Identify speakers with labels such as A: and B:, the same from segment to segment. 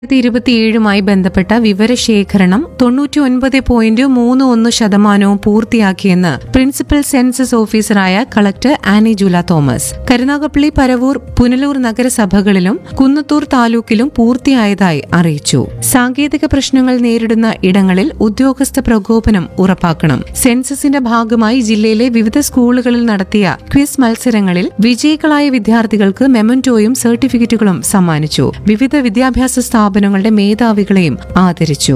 A: ഇരുപത്തിയേഴുമായി ബന്ധപ്പെട്ട വിവരശേഖരണം തൊണ്ണൂറ്റി ഒൻപത് പോയിന്റ് മൂന്ന് ഒന്ന് ശതമാനവും പൂർത്തിയാക്കിയെന്ന് പ്രിൻസിപ്പൽ സെൻസസ് ഓഫീസറായ collector Annie Jula Thomas Karunagappally Paravur Punalur നഗരസഭകളിലും കുന്നത്തൂർ താലൂക്കിലും പൂർത്തിയായതായി അറിയിച്ചു സാങ്കേതിക പ്രശ്നങ്ങൾ നേരിടുന്ന ഇടങ്ങളിൽ ഉദ്യോഗസ്ഥ പ്രകോപനം ഉറപ്പാക്കണം സെൻസസിന്റെ ഭാഗമായി ജില്ലയിലെ വിവിധ സ്കൂളുകളിൽ നടത്തിയ ക്വിസ് മത്സരങ്ങളിൽ വിജയികളായ വിദ്യാർത്ഥികൾക്ക് മെമന്റോയും സർട്ടിഫിക്കറ്റുകളും സമ്മാനിച്ചു വിവിധ വിദ്യാഭ്യാസ സ്ഥാപനങ്ങളുടെ മേധാവികളെയും ആദരിച്ചു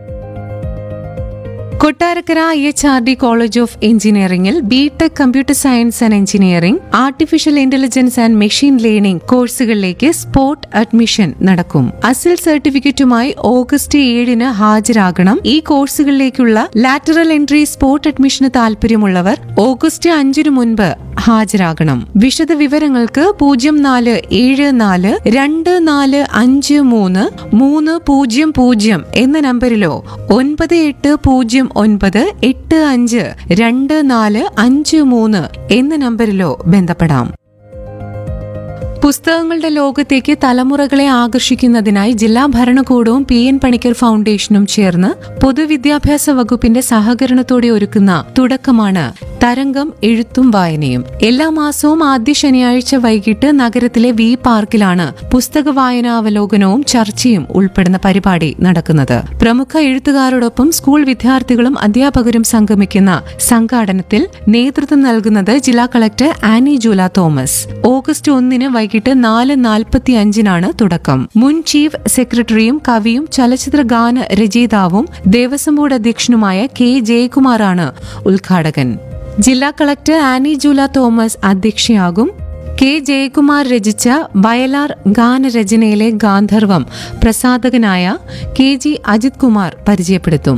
A: Kottarakkara I H R D college of എഞ്ചിനീയറിംഗിൽ B tech computer science and engineering artificial intelligence and machine learning കോഴ്സുകളിലേക്ക് സ്പോട്ട് അഡ്മിഷൻ നടക്കും അസിൽ സർട്ടിഫിക്കറ്റുമായി ഓഗസ്റ്റ് ഏഴിന് ഹാജരാകണം ഈ കോഴ്സുകളിലേക്കുള്ള ലാറ്ററൽ എൻട്രി സ്പോട്ട് അഡ്മിഷന് താൽപര്യമുള്ളവർ ഓഗസ്റ്റ് അഞ്ചിനു മുൻപ് ഹാജരാകണം വിശദ വിവരങ്ങൾക്ക് പൂജ്യം നാല് ഏഴ് നാല് രണ്ട് നാല് അഞ്ച് മൂന്ന് മൂന്ന് പൂജ്യം പൂജ്യം എന്ന നമ്പറിലോ ഒൻപത് എട്ട് പൂജ്യം ഒൻപത് എട്ട് അഞ്ച് രണ്ട് നാല് അഞ്ച് മൂന്ന് എന്ന നമ്പറിലോ ബന്ധപ്പെടാം പുസ്തകങ്ങളുടെ ലോകത്തേക്ക് തലമുറകളെ ആകർഷിക്കുന്നതിനായി ജില്ലാ ഭരണകൂടവും പി എൻ പണിക്കർ ഫൗണ്ടേഷനും ചേർന്ന് പൊതുവിദ്യാഭ്യാസ വകുപ്പിന്റെ സഹകരണത്തോടെ ഒരുക്കുന്ന തുടക്കമാണ് തരംഗം എഴുത്തും വായനയും എല്ലാ മാസവും ആദ്യ ശനിയാഴ്ച വൈകിട്ട് നഗരത്തിലെ വി പാർക്കിലാണ് പുസ്തക വായനാവലോകനവും ചർച്ചയും ഉൾപ്പെടുന്ന പരിപാടി നടക്കുന്നത് പ്രമുഖ എഴുത്തുകാരോടൊപ്പം സ്കൂൾ വിദ്യാർത്ഥികളും അധ്യാപകരും സംഗമിക്കുന്ന സംഘാടനത്തിൽ നേതൃത്വം നൽകുന്നത് ജില്ലാ collector Annie Jula Thomas August ഒന്നിന് വൈകിട്ട് നാല് നാൽപ്പത്തി അഞ്ചിനാണ് തുടക്കം മുൻ ചീഫ് സെക്രട്ടറിയും കവിയും ചലച്ചിത്ര ഗാന രചയിതാവും ദേവസ്വം ബോർഡ് അധ്യക്ഷനുമായ കെ ജയകുമാറാണ് ഉദ്ഘാടകൻ ജില്ലാ കളക്ടർ ആനി ജൂല തോമസ് അധ്യക്ഷയാകും കെ ജയകുമാർ രചിച്ച വയലാർ ഗാനരചനയിലെ ഗാന്ധർവം പ്രസാധകനായ കെ ജി അജിത് കുമാർ പരിചയപ്പെടുത്തും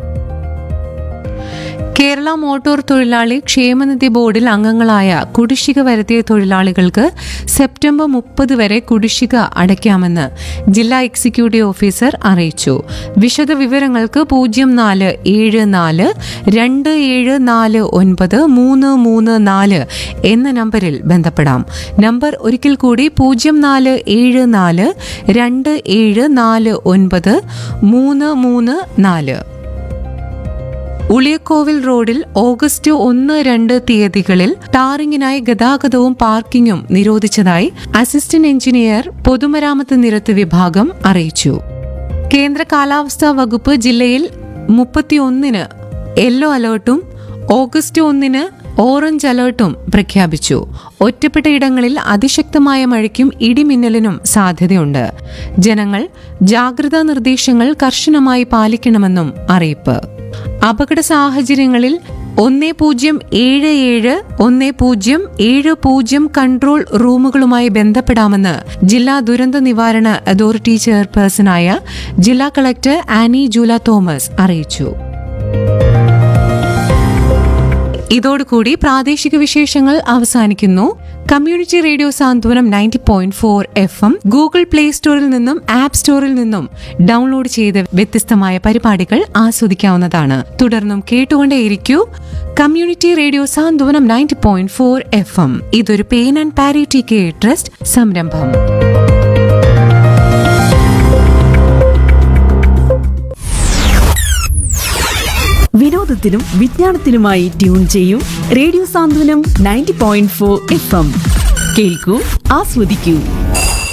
A: കേരള മോട്ടോർ തൊഴിലാളി ക്ഷേമനിധി ബോർഡിൽ അംഗങ്ങളായ കുടിശ്ശിക വരുത്തിയ തൊഴിലാളികൾക്ക് സെപ്റ്റംബർ മുപ്പത് വരെ കുടിശ്ശിക അടയ്ക്കാമെന്ന് ജില്ലാ എക്സിക്യൂട്ടീവ് ഓഫീസർ അറിയിച്ചു വിശദ വിവരങ്ങൾക്ക് പൂജ്യം നാല് ഏഴ് നാല് രണ്ട് ഏഴ് നാല് ഒൻപത് മൂന്ന് മൂന്ന് നാല് എന്ന നമ്പറിൽ ബന്ധപ്പെടാം നമ്പർ ഒരിക്കൽ കൂടി പൂജ്യം നാല് ഏഴ് നാല് രണ്ട് ഏഴ് നാല് ഒൻപത് മൂന്ന് മൂന്ന് നാല് ഉളിയക്കോവിൽ റോഡിൽ ഓഗസ്റ്റ് ഒന്ന് രണ്ട് തീയതികളിൽ ടാറിങ്ങിനായി ഗതാഗതവും പാർക്കിംഗും നിരോധിച്ചതായി അസിസ്റ്റന്റ് എഞ്ചിനീയർ പൊതുമരാമത്ത് നിരത്ത് വിഭാഗം അറിയിച്ചു കേന്ദ്ര കാലാവസ്ഥാ വകുപ്പ് ജില്ലയിൽ മുപ്പത്തിയൊന്നിന് യെല്ലോ അലേർട്ടും ഓഗസ്റ്റ് ഒന്നിന് ഓറഞ്ച് അലേർട്ടും പ്രഖ്യാപിച്ചു ഒറ്റപ്പെട്ട ഇടങ്ങളിൽ അതിശക്തമായ മഴയ്ക്കും ഇടിമിന്നലിനും സാധ്യതയുണ്ട് ജനങ്ങൾ ജാഗ്രതാ നിർദ്ദേശങ്ങൾ കർശനമായി പാലിക്കണമെന്നും അറിയിപ്പ് അപകട സാഹചര്യങ്ങളിൽ ഒന്ന് പൂജ്യം ഏഴ് ഏഴ് ഒന്ന് പൂജ്യം ഏഴ് പൂജ്യം കൺട്രോൾ റൂമുകളുമായി ബന്ധപ്പെടാമെന്ന് ജില്ലാ ദുരന്ത നിവാരണ അതോറിറ്റി ചെയർപേഴ്സണായ ജില്ലാ കളക്ടർ ആനി ജൂല തോമസ് അറിയിച്ചു ഇതോടുകൂടി പ്രാദേശിക വിശേഷങ്ങൾ അവസാനിക്കുന്നു community radio Santhwanam ninety point four F M Google play സ്റ്റോറിൽ നിന്നും ആപ്പ് സ്റ്റോറിൽ നിന്നും ഡൗൺലോഡ് ചെയ്ത് വ്യത്യസ്തമായ പരിപാടികൾ ആസ്വദിക്കാവുന്നതാണ് തുടർന്നും കേട്ടുകൊണ്ടേയിരിക്കൂ community radio Santhwanam ninety point four F M ഇതൊരു pain and palliative care trust സംരംഭം
B: വിനോദത്തിനും വിജ്ഞാനത്തിനുമായി ട്യൂൺ ചെയ്യൂ radio Santhwanam ninety point four F M കേൾക്കൂ ആസ്വദിക്കൂ